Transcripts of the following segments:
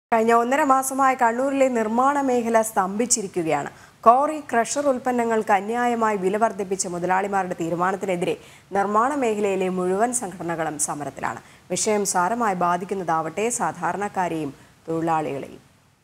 കഴിഞ്ഞ ഒന്നര മാസമായി കണ്ണൂരിലെ നിർമ്മാണ മേഖല സ്തംഭിച്ചിരിക്കുകയാണ് കോറി ക്രഷർ ഉൽപ്പന്നങ്ങൾക്ക് അന്യായമായി വില വർദ്ധിപ്പിച്ച മുതലാളിമാരുടെ തീരുമാനത്തിനെതിരെ നിർമ്മാണ മേഖലയിലെ മുഴുവൻ സംഘടനകളും സമരത്തിലാണ് വിഷയം സാരമായി ബാധിക്കുന്നതാവട്ടെ സാധാരണക്കാരെയും തൊഴിലാളികളെയും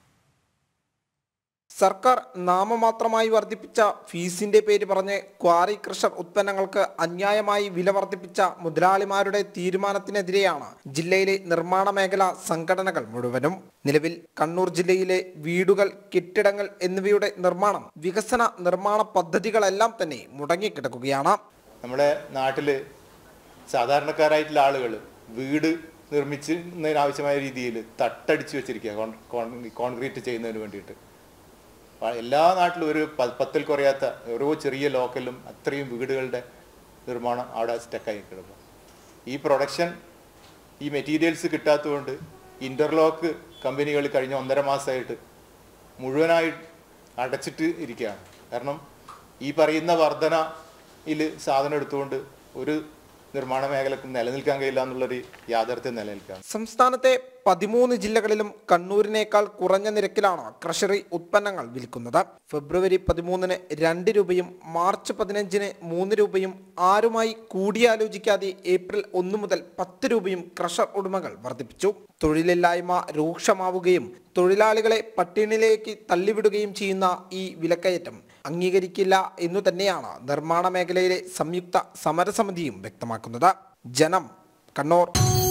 സർക്കാർ നാമമാത്രമായി വർദ്ധിപ്പിച്ച ഫീസിന്റെ പേര് പറഞ്ഞ് ക്വാറി ക്രഷർ ഉത്പന്നങ്ങൾക്ക് അന്യായമായി വില വർദ്ധിപ്പിച്ച മുതലാളിമാരുടെ തീരുമാനത്തിനെതിരെയാണ് ജില്ലയിലെ നിർമ്മാണ മേഖല സംഘടനകൾ മുഴുവനും നിലവിൽ കണ്ണൂർ ജില്ലയിലെ വീടുകൾ കെട്ടിടങ്ങൾ എന്നിവയുടെ നിർമ്മാണം വികസന നിർമ്മാണ പദ്ധതികളെല്ലാം തന്നെ മുടങ്ങിക്കിടക്കുകയാണ് നമ്മുടെ നാട്ടിൽ സാധാരണക്കാരായിട്ടുള്ള ആളുകൾ വീട് നിർമ്മിക്കുന്നതിനാവശ്യമായ രീതിയിൽ തട്ടടിച്ച് വെച്ചിരിക്കുക കോൺ- കോൺ- കോൺക്രീറ്റ് ചെയ്യുന്നതിന് വേണ്ടിയിട്ട് പ- എല്ലാ നാട്ടിലും ഒരു പ- പത്തിൽ കുറയാത്ത ഓരോ ചെറിയ ലോക്കലും അത്രയും വീടുകളുടെ നിർമ്മാണം അവിടെ സ്റ്റക്കായി കിടക്കും ഈ പ്രൊഡക്ഷൻ ഈ മെറ്റീരിയൽസ് കിട്ടാത്തതുകൊണ്ട് ഇൻ്റർലോക്ക് കമ്പനികൾ കഴിഞ്ഞ ഒന്നര മാസമായിട്ട് മുഴുവനായി അടച്ചിട്ട് ഇരിക്കുകയാണ് കാരണം ഈ പറയുന്ന വർധനയിൽ സാധനം എടുത്തുകൊണ്ട് ഒരു നിർമ്മാണ മേഖലക്ക് നിലനിൽക്കാൻ കഴിയില്ല എന്നുള്ളൊരു യാഥാർത്ഥ്യം നിലനിൽക്കുകയാണ് സംസ്ഥാനത്തെ പതിമൂന്ന് ജില്ലകളിലും കണ്ണൂരിനേക്കാൾ കുറഞ്ഞ നിരക്കിലാണ് ക്രഷറി ഉത്പന്നങ്ങൾ വിൽക്കുന്നത് ഫെബ്രുവരി പതിമൂന്നിന് രണ്ട് രൂപയും മാർച്ച് പതിനഞ്ചിന് മൂന്ന് രൂപയും ആരുമായി കൂടിയാലോചിക്കാതെ ഏപ്രിൽ ഒന്ന് മുതൽ പത്ത് രൂപയും ക്രഷർ ഉടമകൾ വർദ്ധിപ്പിച്ചു തൊഴിലില്ലായ്മ രൂക്ഷമാവുകയും തൊഴിലാളികളെ പട്ടിണിയിലേക്ക് തള്ളിവിടുകയും ചെയ്യുന്ന ഈ വിലക്കയറ്റം അംഗീകരിക്കില്ല എന്നു തന്നെയാണ് നിർമ്മാണ മേഖലയിലെ സംയുക്ത സമരസമിതിയും വ്യക്തമാക്കുന്നത് ജനം കണ്ണൂർ